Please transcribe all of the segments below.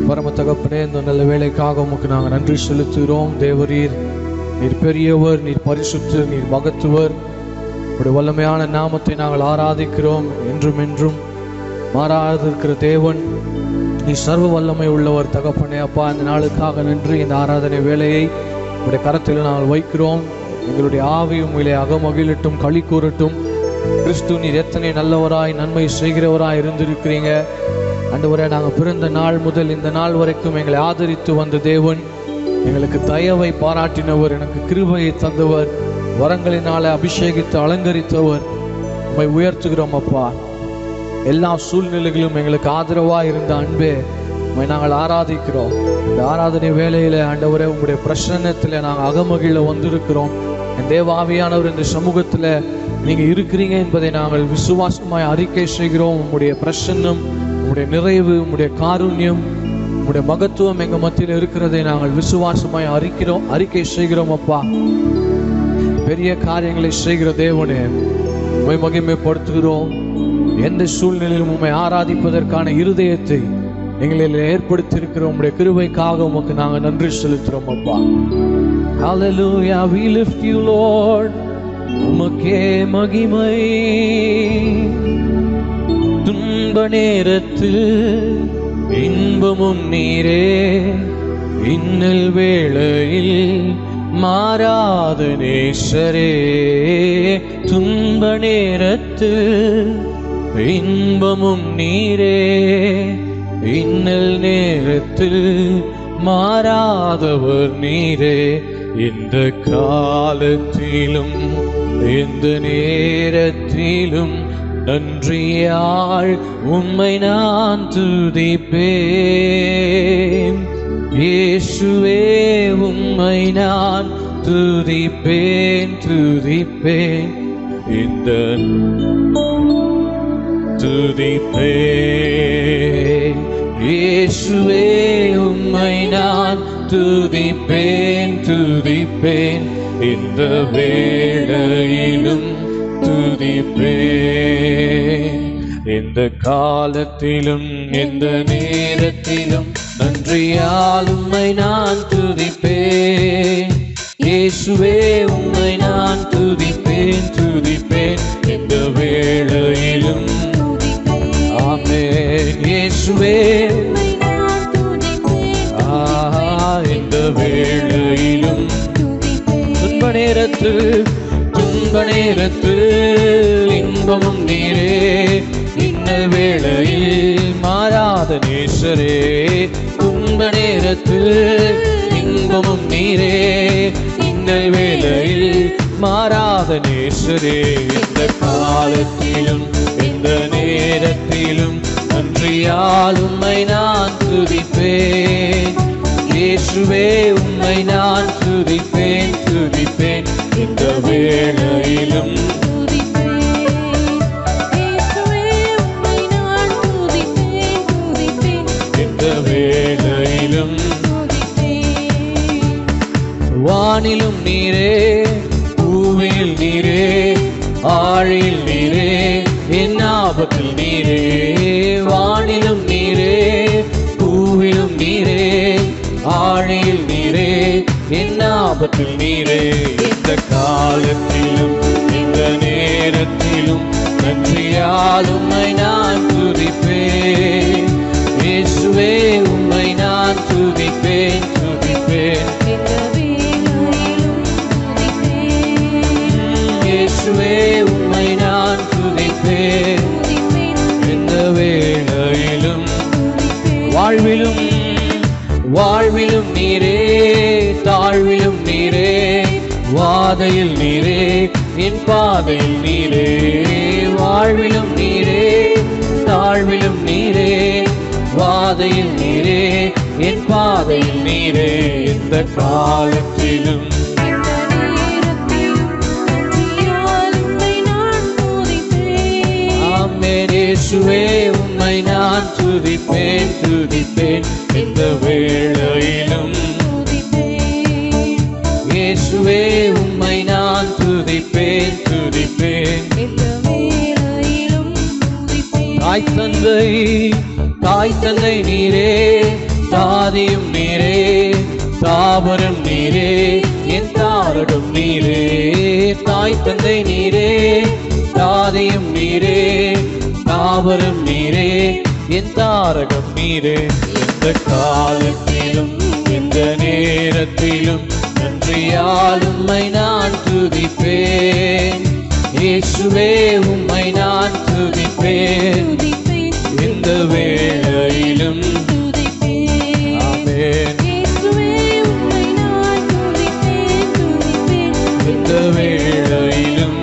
பரம தகப்பனே இந்த நல்ல வேலைக்காக உமக்கு நாங்கள் நன்றி செலுத்துகிறோம் தேவரீர் நீர் பெரியவர் நீர் பரிசுத்தர் நீர் மகத்துவர் உடைய வல்லமையான நாமத்தை நாங்கள் ஆராதிக்கிறோம் என்றும் என்றும் மாறாதிருக்கிற தேவன் நீ சர்வ வல்லமை உள்ளவர் தகப்பனே அப்பா இந்த நாளுக்காக நன்றி இந்த ஆராதனை வேலையை உடைய கரத்தில் நாங்கள் வைக்கிறோம் எங்களுடைய ஆவி உண்மையிலே அகமகிழட்டும் களி கூறட்டும் கிறிஸ்து நீர் எத்தனை நல்லவராய் நன்மை செய்கிறவராய் இருந்திருக்கிறீங்க ஆண்டவரே நாங்கள் பிறந்த நாள் முதல் இந்த நாள் வரைக்கும் எங்களை ஆதரித்து வந்த தேவன் எங்களுக்கு தயவை பாராட்டினவர் எனக்கு கிருபையை தந்தவர் வரங்களினால அபிஷேகித்து அலங்கரித்தவர் உம்மை உயர்த்துகிறோம் அப்பா எல்லா சூழ்நிலைகளும் எங்களுக்கு ஆதரவா இருந்த அன்பே உம்மை நாங்கள் ஆராதிக்கிறோம் இந்த ஆராதனை வேலையில ஆண்டவரே உங்களுடைய பிரசன்னத்துல நாங்கள் அகமகிழ வந்திருக்கிறோம் என் தேவாவியானவர் இந்த சமூகத்துல நீங்க இருக்கிறீங்க என்பதை நாங்கள் விசுவாசமாய் அறிக்கை செய்கிறோம் உங்களுடைய பிரசன்னம் உங்களுடைய நிறைவு உங்களுடைய காருண்யம் உங்களுடைய மகத்துவம் எங்க மத்தியில் இருக்கிறதை நாங்கள் விசுவாசமாய் அறிக்கிறோம் அறிக்கை செய்கிறோம் அப்பா பெரிய காரியங்களை செய்கிற தேவனே உம்மை மகிமைப்படுத்துகிறோம் எந்த சூழ்நிலையிலும் உம்மை ஆராதிப்பதற்கான இருதயத்தை எங்களில் ஏற்படுத்தியிருக்கிற உம்முடைய கிருபைக்காக உமக்கு நாங்கள் நன்றி செலுத்துறோம் அப்பா Hallelujah, we lift you, Lord. உமக்கே மகிமை துன்ப நேரத்தில் இன்பமும் நீரே இன்னல் வேளையில் மாறாத நேசரே துன்ப நேரத்தில் இன்பமும் நீரே இன்னல் நேரத்தில் மாறாதவர் நீரே இந்த காலத்திலும் எந்த நேரத்திலும் நன்றியாள் உம்மை நான் துதிப்பேன் இயேசுவே உம்மை நான் துதிப்பேன் துதிப்பேன் இந்த துதிப்பேன் இயேசுவே உம்மை நான் துதிப்பேன் துதிப்பேன் இந்த வேளையிலும் துதிப்பேன் எந்த காலத்திலும் எந்த நேரத்திலும் நன்றியால் உம்மை நான் துதிப்பேன் இயேசுவே உம்மை நான் துதிப்பேன் துதிப்பேன் எந்த வேளையிலும் ஆமென் இயேசுவே ஆஹா இந்த வேளையிலும் துன்ப நேரத்து துன்ப நேரத்து இன்பமும் நீரே இன்ன வேளையில் மாறாத நேசரே துன்ப நேரத்து இன்பமும் நீரே இன்ன வேளையில் மாறாத நேசரே இந்த காலத்திலும் எந்த நேரத்திலும் நன்றியால் உம்மை நான் துதிப்பேன் இயேசுவே உம்மை நான் துதிப்பேன் துதிப்பேன் இந்த வேளையிலும் இந்த வேளையிலும் வானிலும் நீரே பூவில் நீரே ஆழில் நீரே என் ஆபத்தில் நீரே வானிலும் நீரே பூவிலும் நீரே ஆழியில் நீரே என் ஆபத்தில் நீரே இந்த காலத்திலும் இந்த நேரத்திலும் நன்றியால் உம்மை நான் துதிப்பேன் இயேசுவே உம்மை நான் துதிப்பேன் துதிப்பேன் இயேசுவே உம்மை நான் துதிப்பேன் எந்த வேளையிலும் வாழ்விலும் வாழ்விலும் நீரே தாழ்விலும் நீரே வாதையில் நீரே என் பாதையில் நீரே வாழ்விலும் நீரே தாழ்விலும் நீரே வாதையில் நீரே என் பாதையில் நீரே இந்த காலத்திலும் ஆமென் இயேசுவே உம்மை நான் துதிப்பேன் துதிப்பேன் இந்த வேளையிலும் இயேசுவே உம்மை நான் துதிப்பேன் துதிப்பேன் தாய் தந்தை தாய் தந்தை நீரே தாதியும் நீரே தாவரம் நீரே என் தாரகம் நீரே தாய் தந்தை நீரே தாதியும் நீரே தாவரம் நீரே என் தாரகம் நீரே எந்த காலத்திலும் எந்த நேரத்திலும் நன்றியால் உம்மை நான் துதிப்பேன் இயேசுவே உம்மை நான் துதிப்பேன் துதிப்பேன் இந்த வேளையிலும் ஆமென் இயேசுவே உம்மை நான் துதிப்பேன் துதிப்பேன் இந்த வேளையிலும்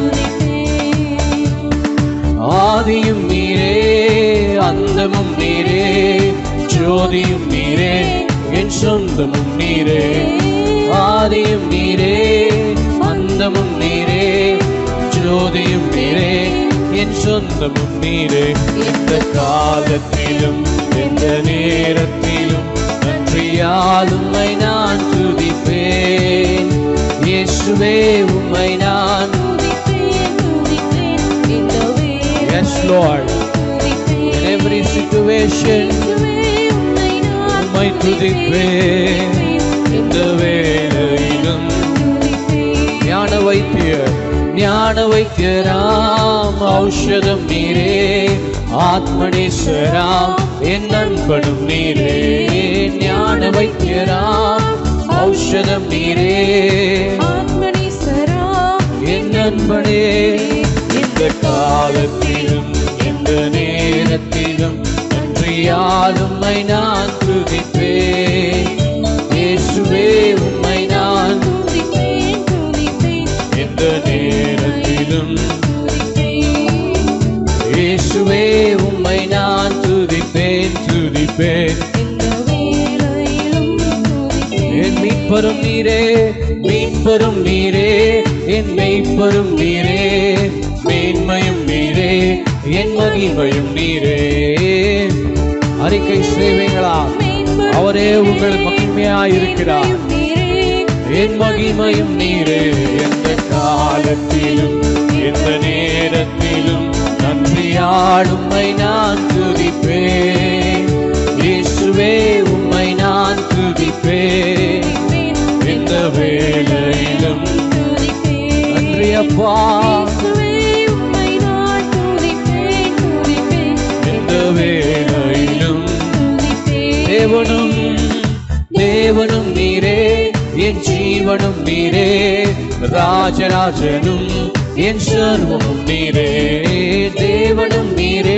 துதிப்பேன் ஆதியும் நீரே அந்தமும் நீரே ஜோதியும் நீரே என் சொந்தமும் நீரே ஆதியும் நீரே அந்தமும் நீரே ஜோதியும் நீரே என் சொந்தமும் நீரே எந்த காலத்திலும் எந்த நேரத்திலும் நன்றியால் உம்மை நான் துதிப்பேன் இயேசுவே உம்மை நான் துதிப்பேன் துதிப்பேன் இந்த வேளையில் Yes, Lord. துதிப்பேன் In every situation, இயேசுவே உம்மை நான் உம்மை துதிப்பேன் இந்த வேளையிலும் துதிப்பேன் ஞான வைத்தியர் ஞான வைத்தியராம் ஔஷதம் நீரே ஆத்மனேஸ்வராம் என் நண்பனும் நீரே ஞான வைத்தியராம் ஔஷதம் நீரே ஆத்மனீஸ்வரா என் நண்பனே இந்த காலத்திலும் இந்த நேரத்திலும் நன்றியால் உம்மை நான் துதிப்பேன் இயேசுவே உம்மை நான் துதிப்பேன் துதிப்பேன் எந்த நேரத்திலும் துதிப்பேன் இயேசுவே உம்மை நான் துதிப்பேன் துதிப்பேன் இந்த வேளையிலும் என் துதிப்பேன் மீட்பரும் நீரே மீட்பரும் நீரே என் மெய்ப்பரும் நீரே மேன்மையும் நீரே என் மகிமையும் நீரே அறிக்கை செய்வீங்களா அவரே உங்கள் மகிமையாய் இருக்கிறார் என் மகிமையும் நீரே எந்த காலத்திலும் எந்த நேரத்திலும் நன்றியால் உம்மை நான் துதிப்பேன் இயேசுவே உம்மை நான் துதிப்பேன் இந்த வேளையிலும் நன்றி அப்பா இந்த வேளையிலும் தேவனும் தேவனும் நீரே என் ஜீவனும் நீரே ராஜராஜனும் என் சர்வமும் நீரே தேவனும் நீரே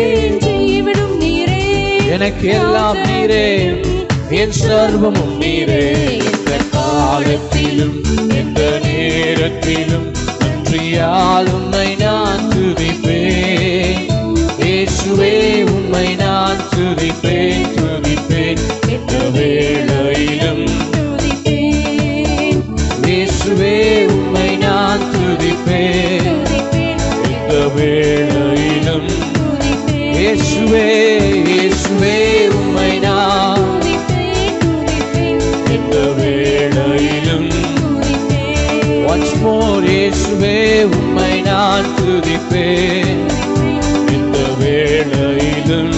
எனக்கு எல்லாம் நீரே என் சர்வமும் நீரே எந்த காலத்திலும் எந்த நேரத்திலும் நன்றியால் உம்மை நான் துதிப்பேன் இயேசுவே உம்மை நான் துதிப்பேன் துதிப்பேன் எந்த வேளையிலும் இயேசுவே உம்மை நான் துதிப்பேன் எந்த வேளையிலும் இயேசுவே இயேசுவே உம்மை நான் எந்த வேளையிலும் once more இயேசுவே உம்மை நான் துதிப்பேன் இந்த வேளையிலும்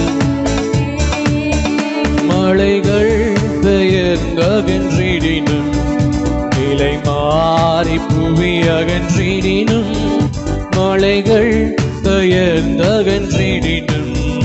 மலைகள் பெயர்ந்தகன்றிடினும் நிலை மாறி புவி அகன்றிடினும் மலைகள் பெயர்ந்தகன்றிடினும்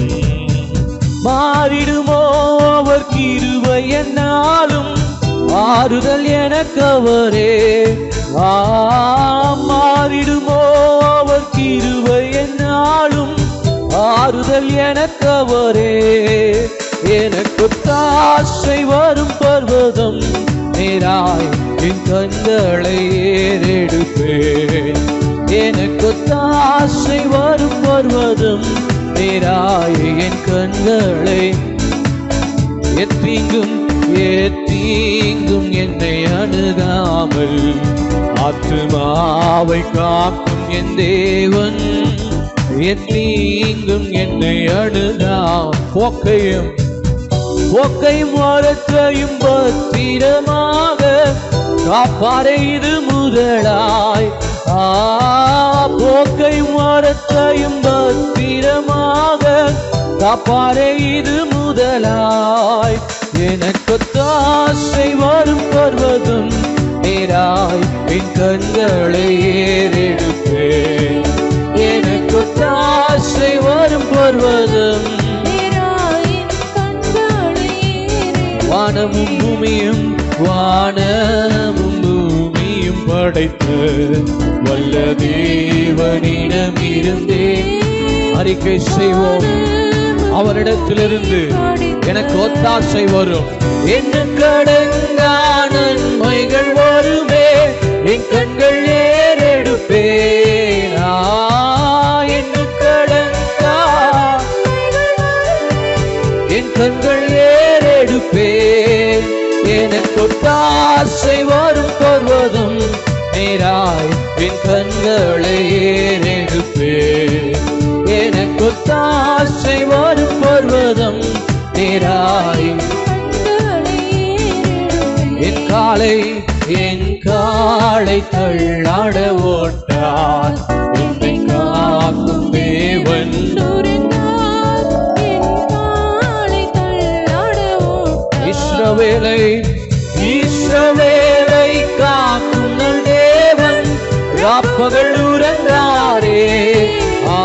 மாறிடுமோ அவர் கிருபை என்னாலும் ஆறுதல் எனக்கவரே ஆ மாறிடுமோ அவர் கிருபை என்னாலும் ஆறுதல் எனக்கவரே எனக்கு தாசை வரும் பர்வதம் நேராய் என் கண்களை ஏறெடுப்பேன் எனக்கு தாசை வரும் பர்வதம் நேராய் என் கண்களை எத்தீங்கும் ஏத்தீங்கும் என்னை அணுகாமல் ஆத்துமாவை காக்கும் என் தேவன் எத்தீங்கும் என்னை அணுகா போக்கையும் போக்கையும் வரத்தையும் பத்திரமாக காப்பாரை இது முதலாய் ஆ போக்கையும் வரத்தையும் பத்திரமாக காப்பாரே இது முதலாய் எனக்கு தாசை வரும் பர்வதம் நேராய் என் கண்களை ஏறெடுப்பேன் எனக்கு தாசை வரும் பர்வதம் நேராயின் கண்களை ஏறெடுப்பேன். வானமும் பூமியும் வானமும் பூமியும் படைத்து வல்ல தேவனிடம் இருந்தே அறிக்கை செய்வோம் அவரிடத்திலிருந்து எனக்கு ஒத்தாசை வரும் என்ன கடங்கா நன்மைகள் வருமே என் கண்கள் ஏறெடுப்பேன் ஆ, என்ன கடங்கா என் கண்கள் ஏறெடுப்பேன் எனக்கு ஒத்தாசை வரும் பர்வதம் நேராய் என் கண்களை ஏறெடுப்பேன் எனக்கு ஒத்தாசை வரும் பர்வதம் நேராய் கண்களை ஏறெடுப்பேன். என் காலை என் காலை தள்ளாட ஓட்டார் என்னை காக்கும் தேவன் சுரிந்தார் என் காலை தள்ளாட ஓட்டார். இஸ்ரவேலை இஸ்ரவேலை காக்கும் நல் தேவன் ராப்பகல் உறங்காரே ஆ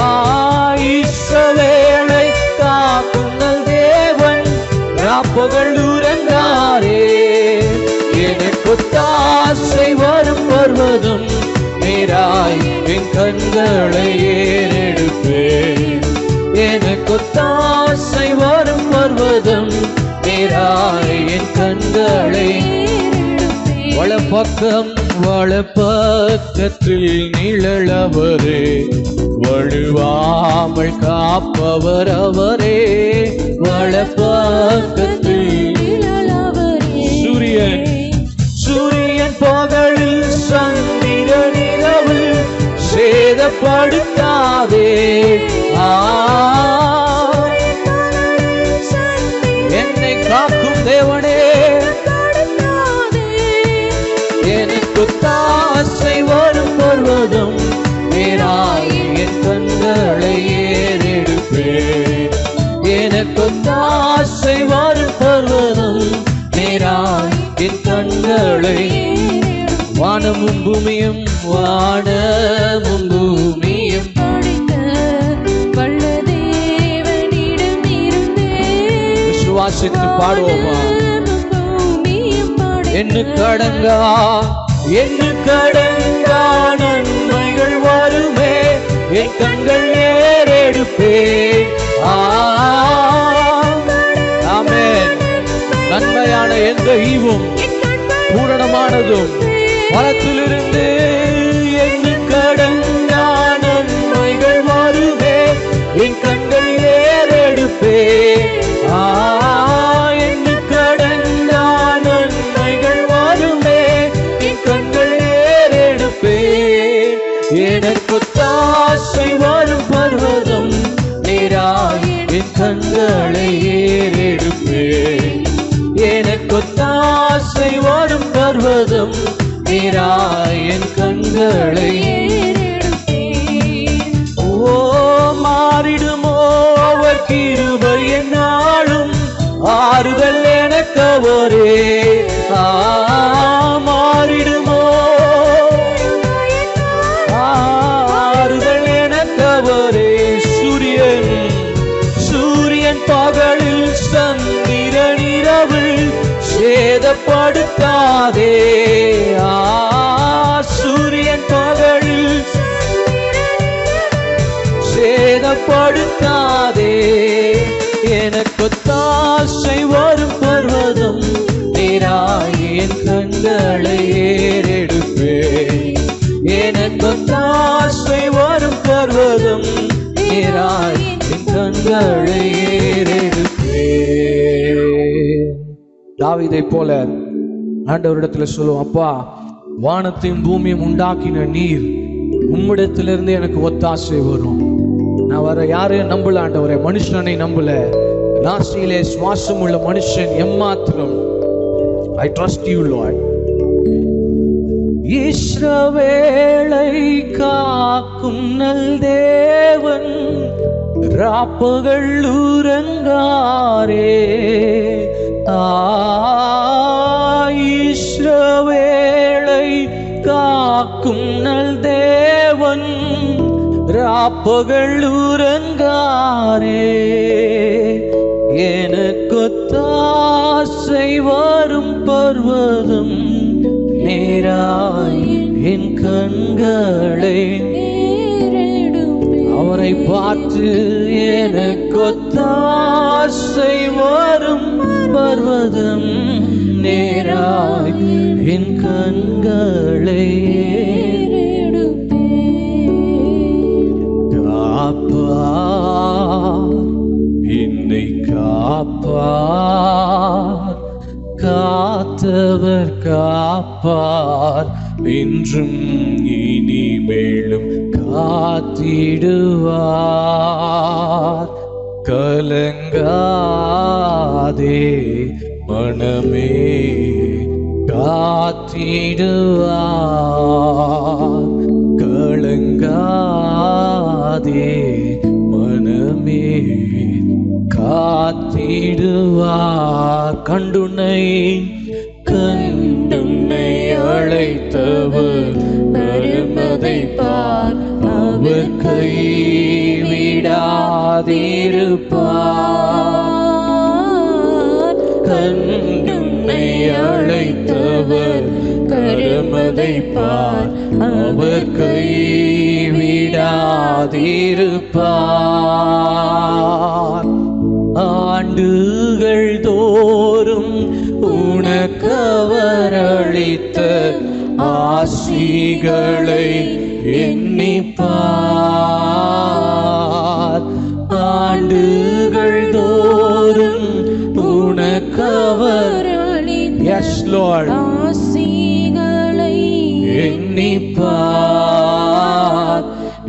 இஸ்ரவேலை காக்கும் நல் தேவன் ராப்பகல் உறங்காரே எனக்கு தாசை வரும் பர்வதம் நேராய் என் கண்களை ஏறெடுப்பேன் எனக்கு தாசை வரும் பர்வதம் நேராய் என் கண்களை ஏறெடுப்பேன். வளப்பக்கம் வளப்பக்கத்தில் நிழலவரே வழுவாமல் காப்பவர் அவரே வளப்பக்கத்தில் நிழலவரே. சூரியன் சூரியன் பகலில் சந்திரன் இரவில் சேதப்படுத்தாதே ஆ என்னை காக்கும் தேவனே எனக்கு தாசை வரும் பர்வதம் நேராய் என் கண்களை ஏறெடுப்பேன் எனக்கு தாசை வரும் பர்வதம் நேராய் என் கண்களை வானமும் பூமியும் வானமும் பூமியும் விசுவாசித்து பாடுவோமா என்ன கடங்கா என்ன கடங்கா நன்மைகள் வருமே என் கண்கள் ஏறெடுப்பே ஆமென் நன்மையான எந்த ஈவும் பூரணமானதும் பலத்திலிருந்து என்ன கடங்கா நன்மைகள் வருமே என் கண்கள் ஏறெடுப்பே ஆ என்ன கடங்கா நன்மைகள் வருமே என் கண்கள் ஏறெடுப்பே எனக்கு தாசை வரும் பர்வதம் நேராய் என் கண்களை ஏறெடுப்பே எனக்கு தாசை வரும் பர்வதம் நேராய் என் கண்களை ஓ மாறிடுமோ அவர் கிருபை என்னாலும் ஆறுதல் எனக்கு ஒரே ஆ மாறிடுமோ ஆறுதல் எனக்கு ஒரே சூரியன் சூரியன் பகலில் சந்திரன் இரவில் சேதப்படுத்தாதே ஆ சூரியன் பகலில் சேதப்படுத்தாதே எனக்கு தாசை வரும் பர்வதம் நேராய் என் கண்களை ஏறெடுப்பே எனக்கு தாசை வரும் பர்வதம் நேராய் என் கண்களை ஏறெடுப்பே தாவீதை போல ஆண்டவரிடத்துல சொல்லுவோம் அப்பா வானத்தையும் பூமியும் உண்டாக்கின நீர் உம்மிடத்திலிருந்து எனக்கு ஒத்தாசை வரும் நான் வர யாரையும் நம்பல ஆண்டவரே மனுஷனை நம்பல நாசியிலே சுவாசம் உள்ள மனுஷன் எம்மாத்திரம் ஐ ட்ரஸ்ட் யூ லார்ட் இஸ்ரவேளை காக்கும் நல் தேவன் ராப்பகல் உறங்காரே ஆயிஸ்ரவேளை காக்கும் நல் தேவன் ராப்பகல் உறங்காரே எனக்கொத்தாசை வரும் பர்வதம் நேராய் என் கண்களை நேரிடுமே அவரை பார்த்து எனக்கொத்தாசை வரும் பர்வதம் நேராய் என் கண்களை நேரிடுமே காப்பார் என்னை காப்பார் காத்தவர் காப்பார் என்றும் இனிமேலும் காத்திடுவார் கலங்காதே மனமே காத்திடுவார் கலங்காதே மனமே காத்திடுவார் கண்டுனை கண்டுனை அழைத்தவர் வருமதை பார் அவர் கைவிடாதிருப்பார் கண்டுனை அழைத்தவர் கருமதை பார் அவர் கைவிடாதிருப்பார் ஆண்டுகள் தோறும் உனக்கவர் அளித்த ஆசிகளை எண்ணிப்பார் ஆண்டுகள் தோறும் உனக்கவர் எஸ் லார்ட் ஆசிகளை எண்ணிப்பார்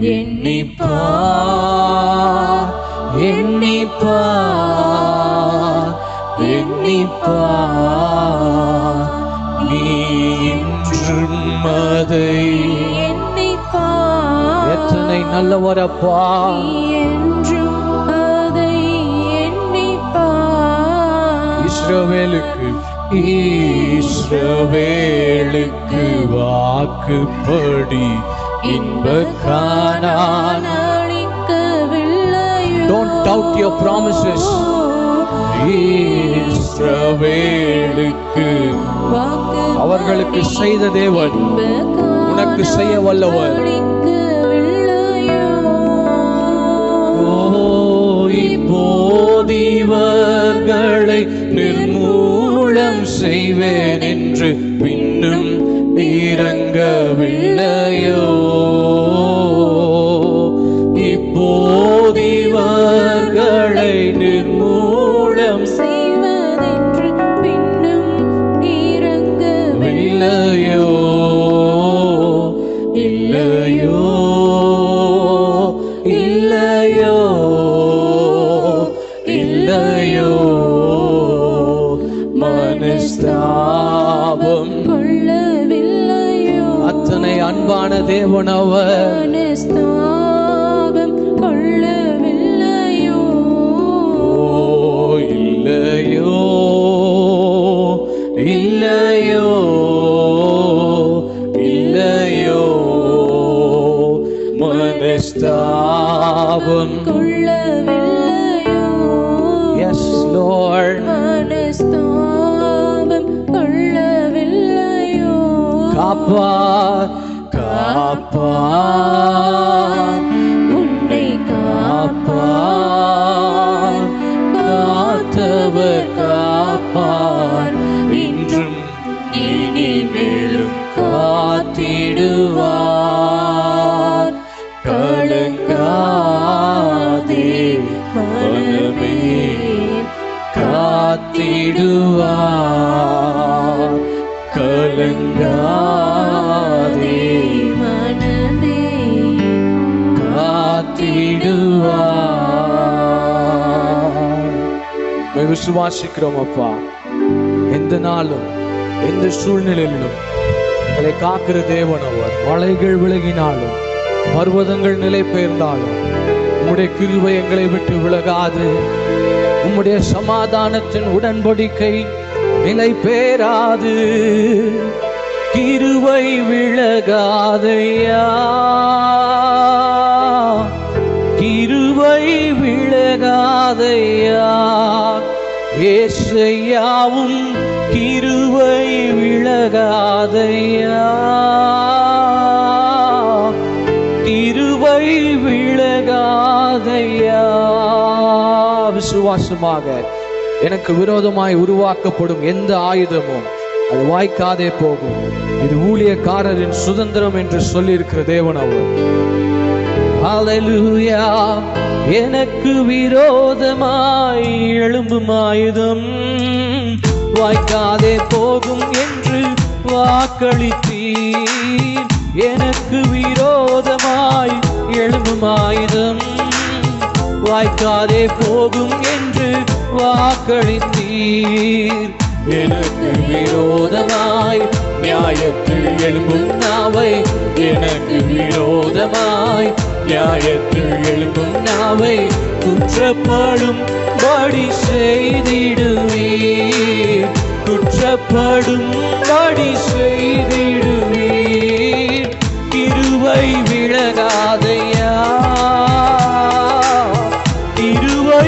எண்ணிப்பார் எண்ணிப்பார் எண்ணிப்பார் நீ இன்றும் அதை எண்ணிப்பார் எத்தனை நல்லவரப்பா நீ என்றும் அதை எண்ணிப்பார் இஸ்ரவேலுக்கு இஸ்ரவேலுக்கு வாக்குப்படி இன்ப காணான் அளிக்கவில்லையோ Don't doubt your promises. இஸ்ரவேலுக்கு வாக்கு அவர்களுக்கு செய்த தேவன் உனக்கு செய்ய வல்லவர். ஓ இப்போதிவர்களை நிர்மூலம் செய்வேன் என்று பின்னும் இறங்கவில்லையோ இப்போதிவர்களை நிர்மூலம் செய்வதென்று பின்னும் இறங்கவில்லை இல்லையோ இல்லையோ இல்லையோ இல்லையோ மனஸ்தாபம் கொள்ளவில்லையோ அத்தனை அன்பான தேவனவர் மனஸ்தாபம் கொள்ளவில்லையோ ஓ இல்லையோ இல்லையோ இல்லையோ மனஸ்தாபம் கொள்ளவில்லையோ எஸ் லார்ட் மனஸ்தாபம் கொள்ளவில்லையோ காப்பார் காப்பார் உன்னை காப்பார் காத்தவர் காப்பார் இன்றும் இனிமேலும் காத்திடுவார் கலங்காதே மனமே காத்திடுவார் கலங்காதே மனமே காத்திடுவார் விசுவாசிக்கிறோம் அப்பா எந்த நாளும் எந்த சூழ்நிலையிலும் எங்களை காக்கிற தேவன் அவர் மலைகள் விலகினாலும் பர்வதங்கள் நிலை பெயர்ந்தாலும் உம்முடைய கிருபை எங்களை விட்டு விலகாது உம்முடைய சமாதானத்தின் உடன்படிக்கை நிலை பேராது கிருபை விலகாதையா கிருபை விலகாதையா ஏசையாவும் கிருபை விலகாதையா கிருபை விலகாதையா விசுவாசமாக எனக்கு விரோதமாய் உருவாக்கப்படும் எந்த ஆயுதமும் அது வாய்க்காதே போகும் இது ஊழியக்காரரின் சுதந்திரம் என்று சொல்லியிருக்கிற தேவன் அவர் ஹalleluya எனக்கு விரோதமாய் எழும்பும் ஆயுதம் வாய்க்காதே போகும் என்று வாக்களித்தீர் எனக்கு விரோதமாய் எழும்பும் ஆயுதம் வாய்க்காதே போகும் என்று வாக்களித்தீர் எனக்கு விரோதமாய் நியாயத்தில் எழும்பும் நாவை எனக்கு விரோதமாய் நியாயத்தில் எழும்பும் நாவை குற்றப்படும் படி செய்திடுவீர் குற்றப்படும் படி செய்திடுவீர் கிருவை விலகாதையா கிருவை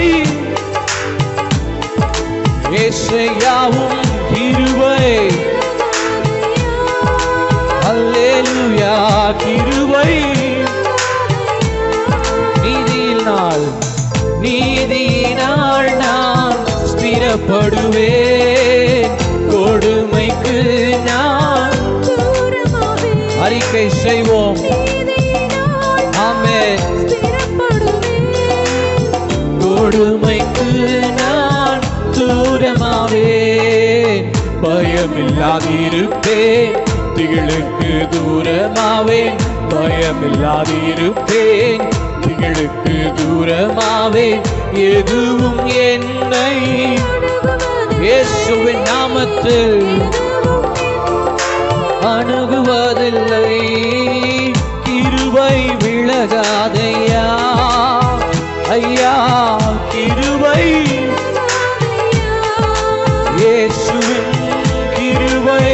ஏசையாவும் கிருவை அல்லேலூயா கிருவை நீதியினால் நீதியினால் நான் ஸ்திரப்படுவேன் கொடுமைக்கு நான் தூரமாவே அறிக்கை செய்வோம் நீதியினால் ஆமென் ஸ்திரப்படுவேன். கொடுமைக்கு நான் தூரமாவேன் பயமில்லாதிருப்பேன் திகிழுக்கு தூரமாவேன் பயமில்லாதிருப்பேன் திகிழுக்கு தூரமாவேன் எதுவும் என்னை இயேசுவின் நாமத்தில் அணுகுவதில்லை கிருபை விலகாதையா ஐயா கிருபை இயேசுவின் கிருபை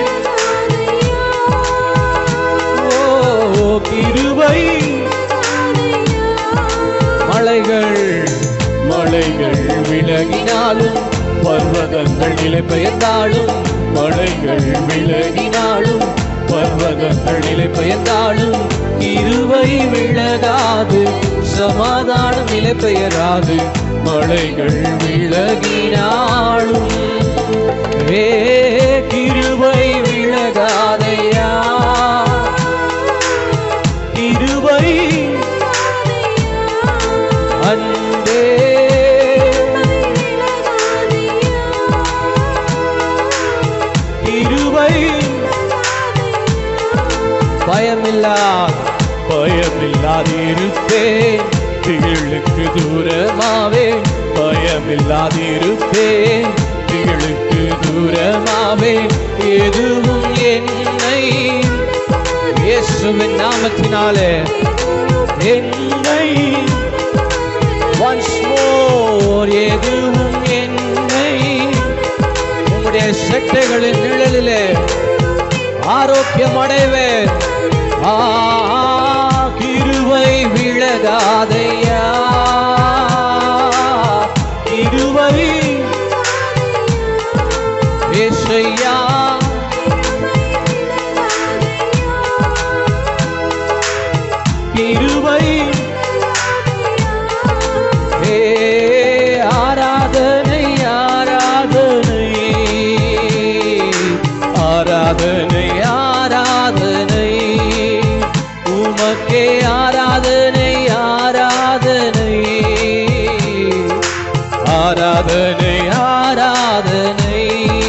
ஓ கிருபை மலைகள் மலைகள் விலகினாலும் பர்வதங்கள் நிலை பெயர்ந்தாலும் மலைகள் விலகினாலும் பர்வதங்கள் நிலை பெயர்ந்தாலும் இருவை விலகாது சமாதானம் நிலை பெயராது மலைகள் விலகினாலும் ஏ கிருபை விலகாதையா கிருபை அன்பே கிருபை பயமில்லா பயமில்லாதிருப்பேன் திகிழுக்கு தூரமாவே பயமில்லாதிருப்பேன் திகிழுக்கு தூரமாவே எதுவும் என்னை இயேசுவின் நாமத்தினாலே என்னை once more எதுவும் என்னை உம்முடைய செட்டைகளின் நிழலிலே ஆரோக்கியம் அடைவேன் ஆ கிருவை விலகாதையா கிருவை ஏசையா கிருவை ஏ ஆராதனை ஆராதனை ஆராதனை ஆராதனை உமக்கே ஆராதனை ஆராதனை ஆராதனை ஆராதனை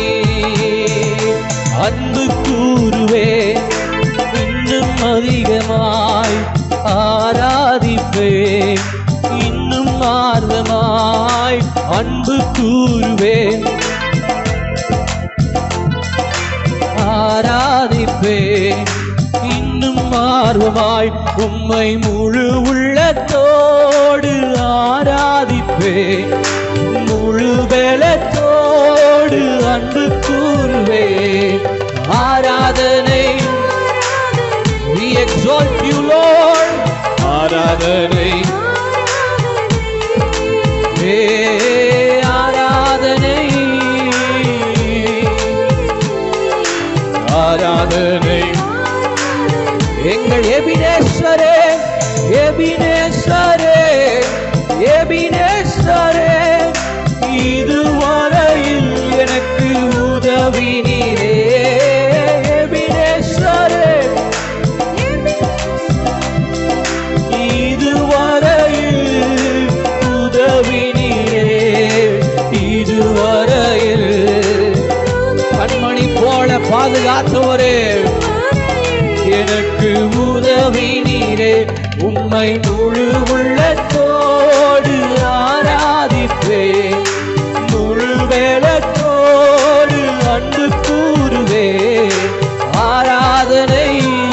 அன்பு கூறுவே இன்னும் அதிகமாய் ஆராதிப்பேன் இன்னும் ஆர்வமாய் அன்பு கூறுவேன் ஆராதிப்பேன் இன்னும் ஆர்வம் ஆர்வமாய் உம்மை முழு உள்ளத்தோடு ஆராதிப்பேன் முழு பலத்தோடு அன்பு கூறுவேன் ஆராதனை We exalt you, Lord. ஆராதனை ஏ ஆராதனை ஆராதனை எங்கள் எபினேஸ்வரே எபினேஸ்வரே எபினேஸ்வரே இதுவரையில் எனக்கு உதவி நீரே எபினேஸ்வரே இதுவரையில் உதவி நீரே இதுவரையில் கண்மணி போல பாதுகாத்தவரே எனக்கு உதவி நீரே உம்மை முழு உள்ளத்தோடு ஆராதிப்பேன் முழு வேலத்தோடு அன்பு கூறுவே ஆராதனை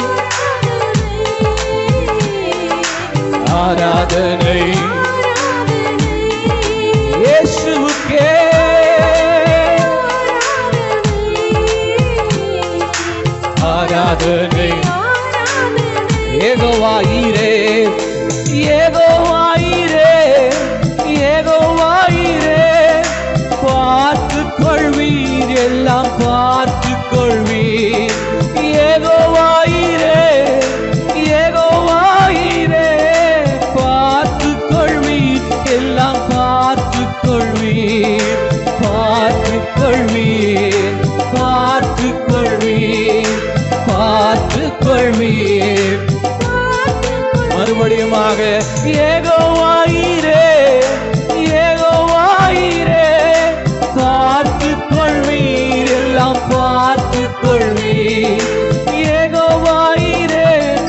ஆராதனை இயேசுவுக்கே ஆராதனை ஏகோவாயிரே ஏகோவாயிரே ஏகோவாயிரே பார்த்து கொள்வீர் எல்லாம் பார்த்து கொள்வீர் ஏகோவாயிரே ஏகோவாயிரே பார்த்து கொள்வீர் எல்லாம் பார்த்து கொள்வீர் பார்த்து கொள்வீர் பார்த்து கொள்வீர் பார்த்து கொள்வீர் மறுபடியுமாக ஏகோவாயிரே ஏகோவாயிரே பார்த்து கொள்வீர் எல்லாம் பார்த்து கொள்வீர் ஏகோவாயிரே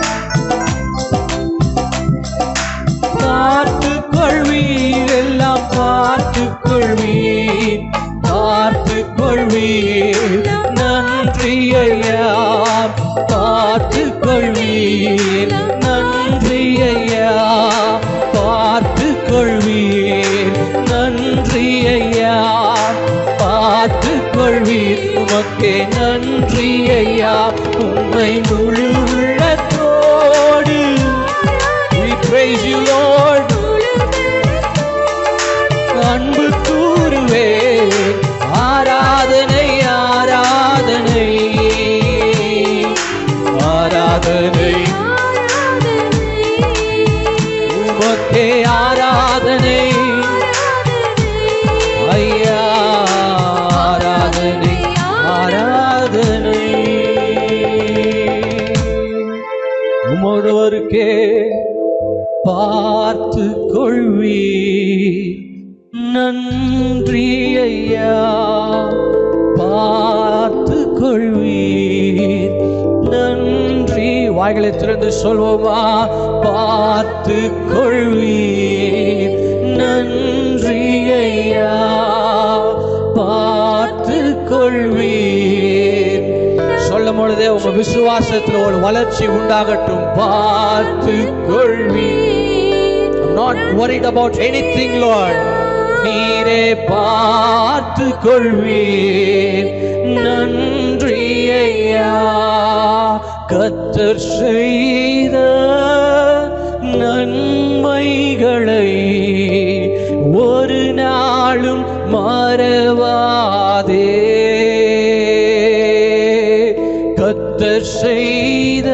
பார்த்து கொள்வீர் எல்லாம் பார்த்து கொள்வீர் பார்த்து கொள்வீர் நன்றி ஐயா பார்த்து கொள்வீர் நன்றி ஐயா பார்த்து கொள்வீர் நன்றி ஐயா பார்த்து கொள்வீர் உமக்கே நன்றி ஐயா உம்மை முழு உள்ளத்தோடு We praise you, Lord. அன்பு கூறுவே ஆராதனை ஆராதனை ஆராதனை உமக்கே ஆராதனை ஐயா ஆராதனை ஆராதனை உமொருவருக்கே பார்த்து கொள்வீர் நன்றி ஐயா பார்த்து கொள்வீர் நன்றி வாய்களை திறந்து சொல்வோமா பார்த்து கொள்வீர் நன்றி ஐயா பார்த்து கொள்வீர் சொல்லும் பொழுதே உங்க விசுவாசத்துல ஒரு வளர்ச்சி உண்டாகட்டும் பார்த்து கொள்வீர் I'm not worried about anything, Lord. நீரே பார்த்து கொள்வீர் நன்றி ஐயா கத்தர் செய்த நன்மைகளை ஒரு நாளும் மறவாதே கத்தர் செய்த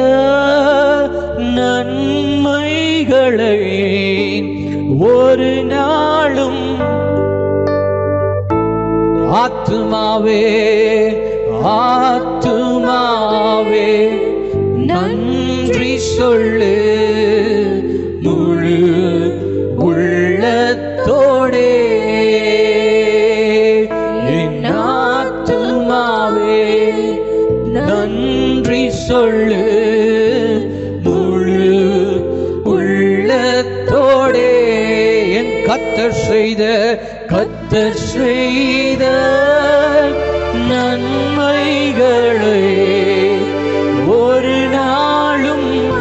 நன்மைகளை ஒரு நாளும் ஆத்துமாவே ஆத்துமாவே நன்றி சொல்லு முழு உள்ளத்தோடே என் ஆத்துமாவே நன்றி சொல்லு முழு உள்ளத்தோடே என் கத்தர் செய்த கத்தர் செய்த நன்மைகளை ஒரு நாளும்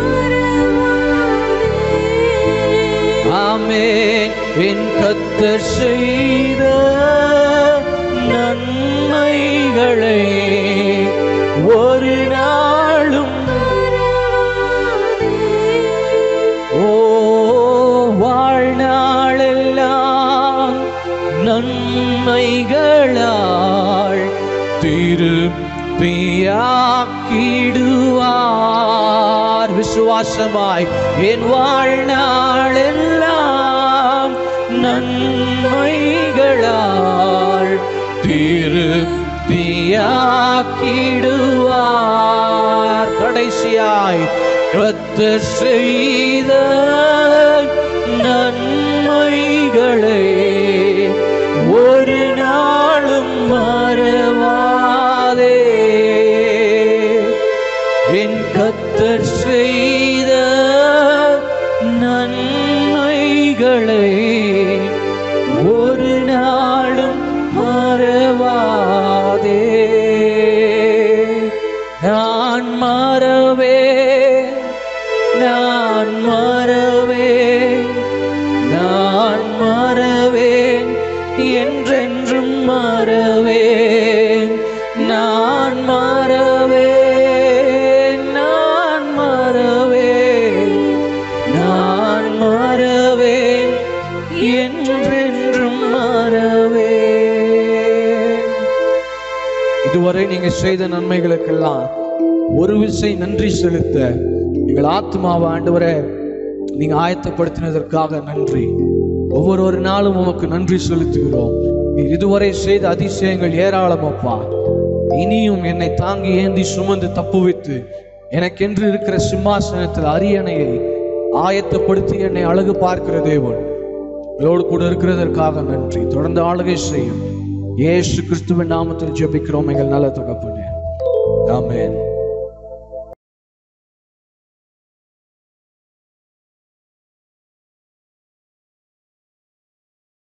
கத்தர் செய்த நன்மைகளை ஒரு நாளும் ஓ வாழ்நாளெல்லாம் நன்மைகளால் திருப்பியாக்கிடுவார் விசுவாசமாய் என் வாழ்நாளெல்லாம் நன்மைகளால் திருப்பியாக்கிடுவார் கடைசியாய் கத்தர் செய்த நன்மைகளை ஒரு நாளும் மறவாதே என் கத்தர் செய்த நன்மைகளை ஒரு நாளும் மறவாதே நான் மறவே நான் மறவே நான் மறவேன் என்றென்றும் மறவேன் நான் மறவேன் நான் மறவேன் நான் மறவேன் என்றென்றும் மறவேன் இதுவரை நீங்க செய்த நன்மைகளுக்கெல்லாம் ஒரு விசை நன்றி செலுத்த எங்கள் ஆத்மாவை ஆண்டவரே நீங்க ஆயத்தப்படுத்தினதற்காக நன்றி ஒவ்வொரு ஒரு நாளும் உமக்கு நன்றி செலுத்துகிறோம் நீர் இதுவரை செய்த அதிசயங்கள் ஏராளம் அப்பா இனியும் என்னை தாங்கி ஏந்தி சுமந்து தப்புவித்து எனக்கென்று இருக்கிற சிம்மாசனத்தில் அரியணையை ஆயத்தப்படுத்தி என்னை அழகு பார்க்கிற தேவன் உங்களோடு கூட இருக்கிறதற்காக நன்றி தொடர்ந்து ஆளுகை செய்யும் இயேசு கிறிஸ்துவின் நாமத்தில் ஜெபிக்கிறோம் எங்கள் நல்ல தகப்பனே ஆமென்